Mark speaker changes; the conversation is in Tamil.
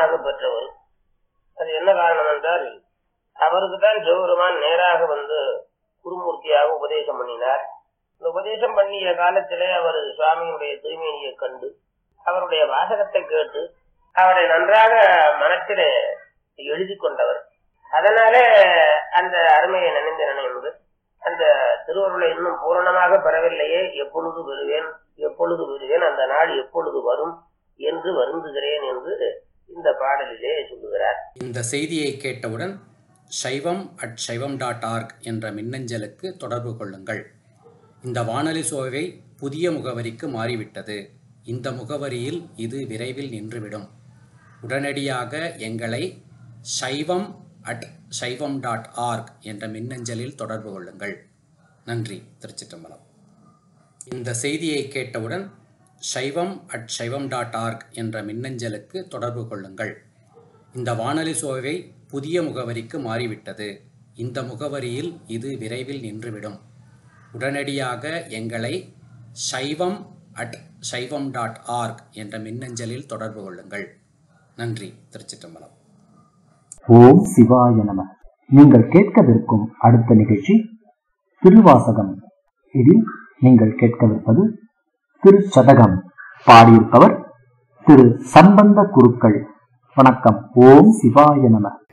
Speaker 1: ஆக பெற்றவர் அது என்ன காரணம் என்றால் அவருக்கு தான் சிவபெருமான் நேராக வந்து குருமூர்த்தியாக உபதேசம் பண்ணினார் இந்த உபதேசம் பண்ணிய காலத்திலே அவர் சுவாமியினுடைய தூய்மையை கண்டு அவருடைய வாசகத்தை கேட்டு அவரை நன்றாக மனத்திலே எழுதி கொண்டவர் அதனாலே அந்த அருமையை நினைந்து நினைந்து அந்த திருவருளை இன்னும் பூரணமாக பெறவில்லையே எப்பொழுது பெறுவேன் எப்பொழுது பெறுவேன் அந்த நாள் எப்பொழுது வரும் என்று வருந்துகிறேன் என்று இந்த பாடலிலே சொல்லுகிறார்
Speaker 2: இந்த செய்தியை கேட்டவுடன் சைவம் அட் சைவம் டாட் ஆர்க் என்ற மின்னஞ்சலுக்கு தொடர்பு கொள்ளுங்கள் இந்த வானொலி சோவை புதிய முகவரிக்கு மாறிவிட்டது இந்த முகவரியில் இது விரைவில் நின்றுவிடும் உடனடியாக எங்களை சைவம் அட் சைவம் டாட் ஆர்க் என்ற மின்னஞ்சலில் தொடர்பு கொள்ளுங்கள் நன்றி திருச்சிற்றம்பலம் இந்த செய்தியை கேட்டவுடன் சைவம் அட் சைவம் டாட் ஆர்க் என்ற மின்னஞ்சலுக்கு தொடர்பு கொள்ளுங்கள் இந்த வானொலி சோவை புதிய முகவரிக்கு மாறிவிட்டது இந்த முகவரியில் இது விரைவில் நின்றுவிடும் உடனடியாக எங்களை சைவம் அட் சைவம் டாட் ஆர்க் என்ற மின்னஞ்சலில் தொடர்பு கொள்ளுங்கள் நன்றி திருச்சிற்றம்பலம்
Speaker 3: ஓம் சிவாய நம நீங்கள் கேட்கவிருக்கும் அடுத்த நிகழ்ச்சி திருவாசகம் இதில் நீங்கள் கேட்கவிருப்பது திருச்சதகம் பாடியிருப்பவர் திரு சம்பந்த குருக்கள் வணக்கம் ஓம் சிவாய நம